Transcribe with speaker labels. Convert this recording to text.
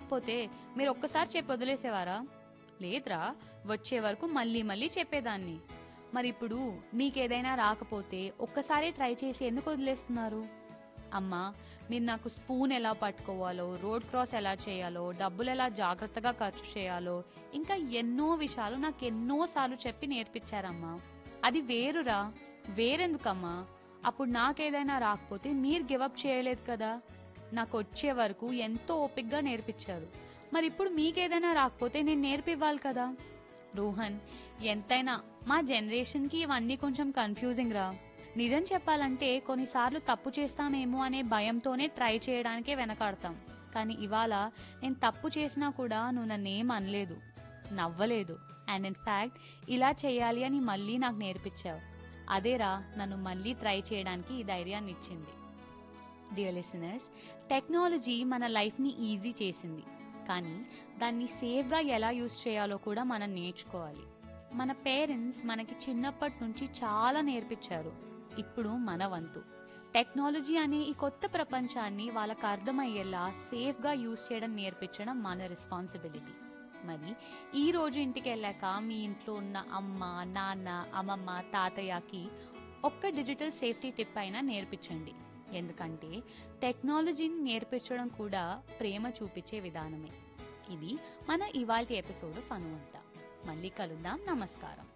Speaker 1: రాకపోతే మీరు ఒక్కసారి చెప్పి వదిలేసేవారా లేదురా వచ్చే వరకు మళ్ళీ మళ్ళీ చెప్పేదాన్ని మరి ఇప్పుడు మీకేదైనా రాకపోతే ఒక్కసారి ట్రై చేసి ఎందుకు వదిలేస్తున్నారు అమ్మా మీరు నాకు స్పూన్ ఎలా పట్టుకోవాలో రోడ్ క్రాస్ ఎలా చేయాలో డబ్బులు ఎలా జాగ్రత్తగా ఖర్చు చేయాలో ఇంకా ఎన్నో విషయాలు నాకు ఎన్నోసార్లు చెప్పి నేర్పించారమ్మా అది వేరురా వేరెందుకమ్మా అప్పుడు నాకేదైనా రాకపోతే మీరు గివప్ చేయలేదు కదా నాకు వచ్చే వరకు ఎంతో ఓపిగ్గా నేర్పించారు మరి ఇప్పుడు మీకేదైనా రాకపోతే నేను నేర్పివ్వాలి కదా రోహన్ ఎంతైనా మా జనరేషన్కి ఇవన్నీ కొంచెం కన్ఫ్యూజింగ్ రా నిజం చెప్పాలంటే కొన్నిసార్లు తప్పు చేస్తామేమో అనే భయంతోనే ట్రై చేయడానికే వెనకాడతాం కానీ ఇవాళ నేను తప్పు చేసినా కూడా నువ్వు నన్నేం అనలేదు నవ్వలేదు అండ్ ఇన్ ఫ్యాక్ట్ ఇలా చేయాలి అని మళ్ళీ నాకు నేర్పించావు అదేరా నన్ను మళ్ళీ ట్రై చేయడానికి ఈ ధైర్యాన్ని ఇచ్చింది డియర్ లిసనర్స్ టెక్నాలజీ మన లైఫ్ని ఈజీ చేసింది కానీ దాన్ని సేఫ్గా ఎలా యూస్ చేయాలో కూడా మనం నేర్చుకోవాలి మన పేరెంట్స్ మనకి చిన్నప్పటి నుంచి చాలా నేర్పించారు ఇప్పుడు మన వంతు టెక్నాలజీ అనే ఈ కొత్త ప్రపంచాన్ని వాళ్ళకు అర్థమయ్యేలా సేఫ్గా యూస్ చేయడం నేర్పించడం మన రెస్పాన్సిబిలిటీ మరి ఈ రోజు ఇంటికి వెళ్ళాక మీ ఇంట్లో ఉన్న అమ్మ నాన్న అమ్మమ్మ తాతయ్యకి ఒక్క డిజిటల్ సేఫ్టీ టిప్ అయినా నేర్పించండి ఎందుకంటే టెక్నాలజీని నేర్పించడం కూడా ప్రేమ చూపించే విధానమే ఇది మన ఇవాల్టి ఎపిసోడ్ ఫను అంతా మళ్ళీ కలుద్దాం నమస్కారం